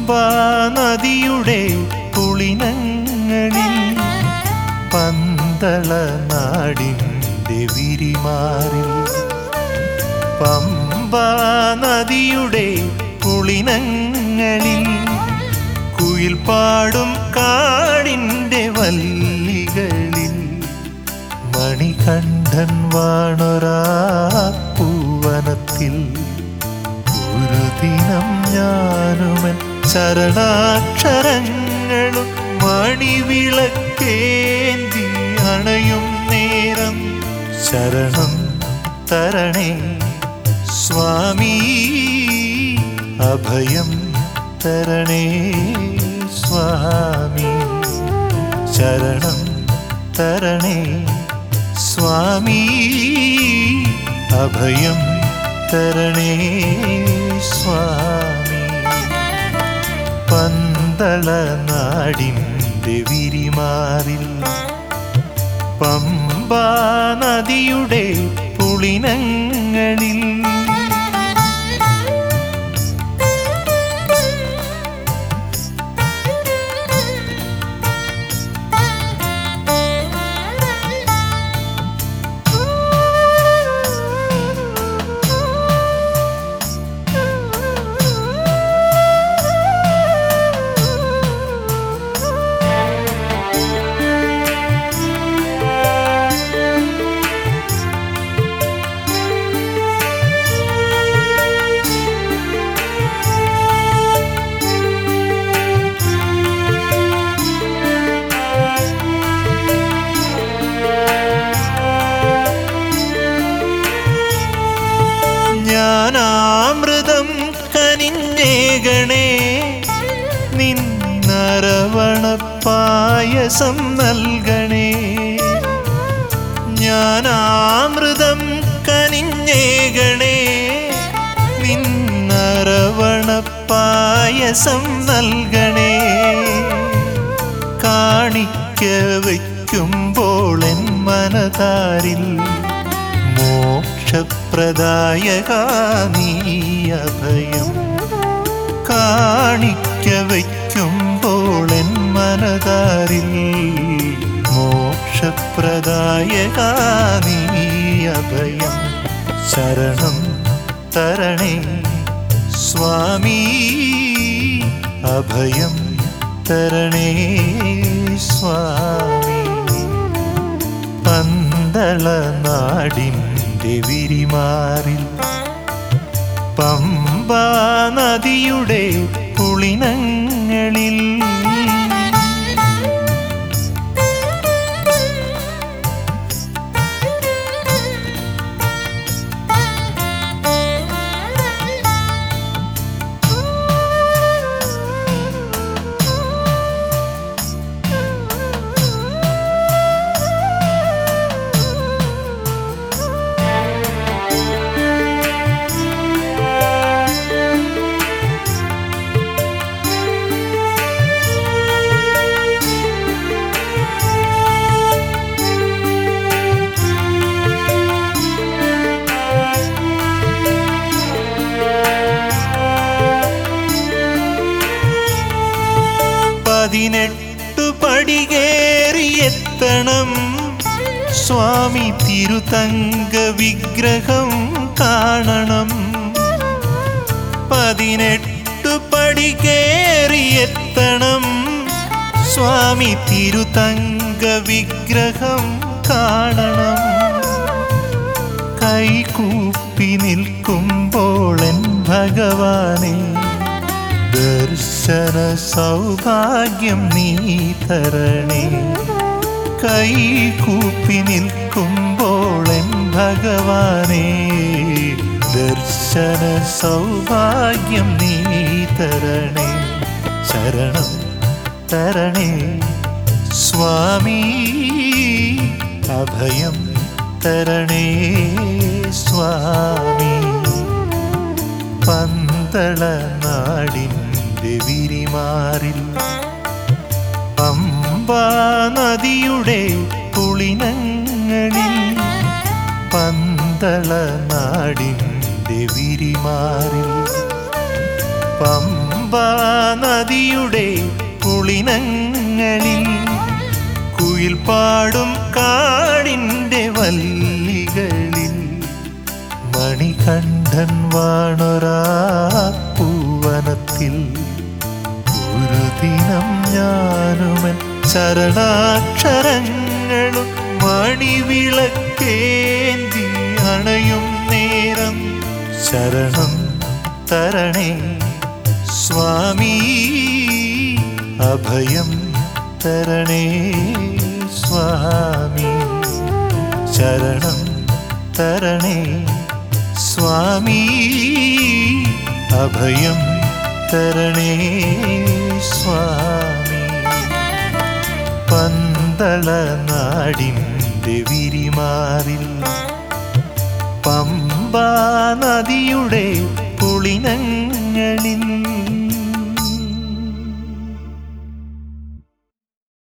പമ്പാ നദിയുടെ പുളിനങ്ങളിൽ പന്തള നാടിൻ്റെ വിരിമാറിൽ പമ്പാ നദിയുടെ പുളിനങ്ങളിൽ കുയിൽ പാടും കാടിൻ്റെ വല്ലികളിൽ മണികണ്ഠൻ വാണൊരാ പൂവനത്തിൽ ഒരു ദിനം ഞാനുമൻ ചരണാക്ഷരങ്ങളും മണിവിളക്കേന്തി അണയും നേരം ശരണം തരണേ സ്വാമി അഭയം തരണേ സ്വാമി ശരണം തരണേ സ്വാമി അഭയം തരണേ സ്വാമി പന്തള നാടിൻ്റെ വിരിമാറിൽ പമ്പാ നദിയുടെ പുളിനങ്ങളിൽ ഞാനാമൃതം കനിഞ്ഞേകണേ നിന്നരവണ പായസം നൽകണേ ഞാനാമൃതം കനിഞ്ഞേകണേ നിന്നരവണ പായസം നൽകണേ കാണിക്ക വയ്ക്കുമ്പോൾ എൻ മനതാരിൽ മോക്ഷപ്രദായക നീ അഭയം കാണിക്ക വയ്ക്കുമ്പോൾ എൻ മനതാരിൽ മോക്ഷപ്രദായക നീ അഭയം ശരണം തരണേ സ്വാമി അഭയം തരണേ സ്വാമി പന്തള നാടിൻ്റെ വിരിമാറിൽ പമ്പാ നദിയുടെ പുളിനങ്ങളിൽ പതിനെട്ടു പടികേറിയെത്തണം സ്വാമി തിരുതങ്ക വിഗ്രഹം കാണണം പതിനെട്ടു പടികേറിയെത്തണം സ്വാമി തിരുതങ്ക വിഗ്രഹം കാണണം കൈകൂപ്പി നിൽക്കുമ്പോൾ എൻ ഭഗവാനെ ദർശന സൗഭാഗ്യം നീ തരണേ കൈകൂപ്പി നിൽക്കുമ്പോൾ എൻ ഭഗവാനെ ദർശന സൗഭാഗ്യം നീ തരണേ ശരണം തരണേ സ്വാമി അഭയം തരണേ സ്വാമി പന്തള നാടിൻ്റെ വിരിമാറിൽ പമ്പാ നദിയുടെ പുളിനങ്ങളിൽ പന്തള നാടിൻ്റെ വിരിമാറിൽ പമ്പ പമ്പാ നദിയുടെ പുളിനങ്ങളിൽ കുയിൽ പാടും കാടിൻ്റെ വല്ലികളിൽ മണികണ്ഠൻ വാണൊരാ പൂവനത്തിൽ ഒരു ദിനം ഞാനുമൻ ചരണാക്ഷരങ്ങളും മണിവിളക്കേന്തി അണയും നേരം ശരണം തരണേ സ്വാമി അഭയം തരണേ സ്വാമി ശരണം തരണേ സ്വാമി അഭയം തരണേ സ്വാമി പന്തള നാടിൻ്റെ വിരിമാറിൽ പമ്പാ നദിയുടെ പുളിനങ്ങളിൽ